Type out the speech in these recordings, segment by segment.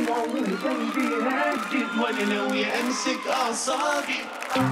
عينيه قلبي هدد وانا ناوي امسك اعصابي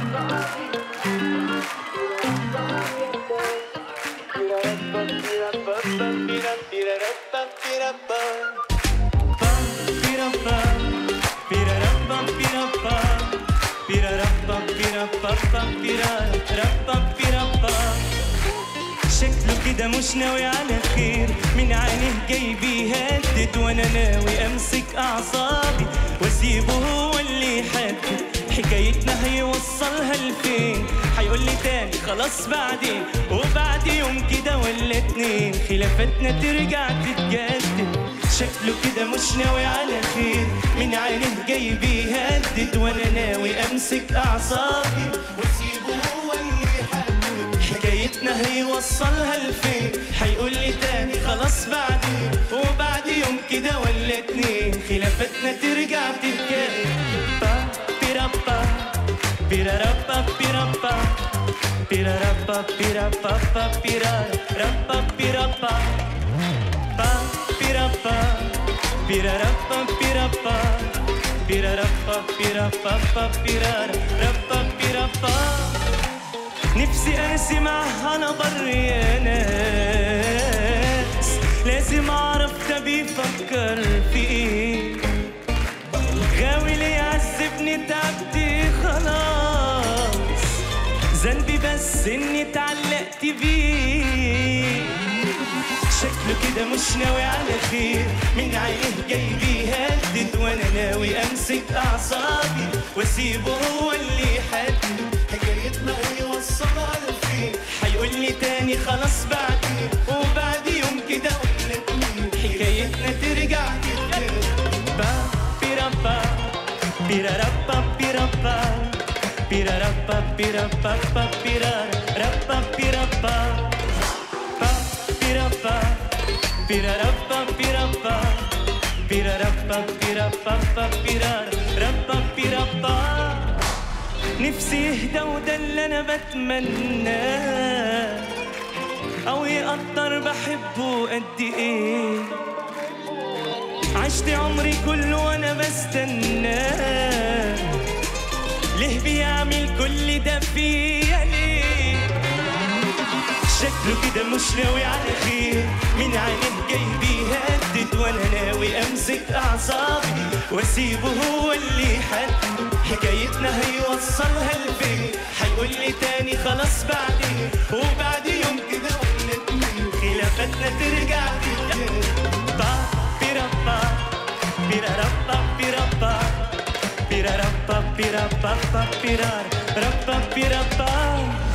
شكله كده مش ناوي على خير من عينيه جاي بيهدد وانا ناوي امسك اعصابي واسيبه هو اللي يحدد حكايتنا هيوصلها لفين هيقول لي تاني خلاص بعدين وبعد يوم كده ولا اتنين خلافاتنا ترجع تتجدد شكله كده مش ناوي على خير من عينيه جاي بيهدد وانا ناوي امسك اعصابي واسيبه هو اللي يحدد حكايتنا هيوصلها لفين هيقول لي تاني خلاص بعدين وبعد يوم كده ولا اتنين خلافاتنا ترجع تتجدد با بيرابا بيرارابا بيرابا بيرارابا بيرابا بيرارابا بيرابا pa pirapa pirarapa pirapa pirarapa pirapa pa pirarapa pirapa نفسي ارسي معها انا بر يا ناس لازم اعرف ده بيفكر في ايه غاوي لي يعذبني تعبت خلاص ذنبي بس اني اتعلقت بيه شكله كده مش ناوي على خير من عينيه جاي بيهدد وانا ناوي امسك اعصابي واسيبه هو اللي يحدد حكايتنا هيوصلها لفين هيقول لي تاني خلاص بعدين وبعد يوم كده ولا اتنين حكايتنا ترجع تتجدد با بيرابا بيرارابا بيرابا بيرارابا بيرابا بيرارابا بيرابا pa pirapa pirarapa pirapa pirarapa pirapa pirarapa pirapa نفسي يهدى وده اللي انا بتمناه او يقدر بحبه قد ايه عشت عمري كله وانا بستناه ليه بيعمل كل ده فيا ليه شكله كده مش ناوي على خير من عينيه جاي بيهدد وانا ناوي امسك اعصابي واسيبه هو اللي يحدد حكايتنا هيوصلها لفين هيقول لي تاني خلاص بعدين وبعد يوم كده ولا اتنين خلافاتنا ترجع تتجدد با بيرابا بيرارابا بيرابا بيرارابا بيرابا بيرارابا بيرابا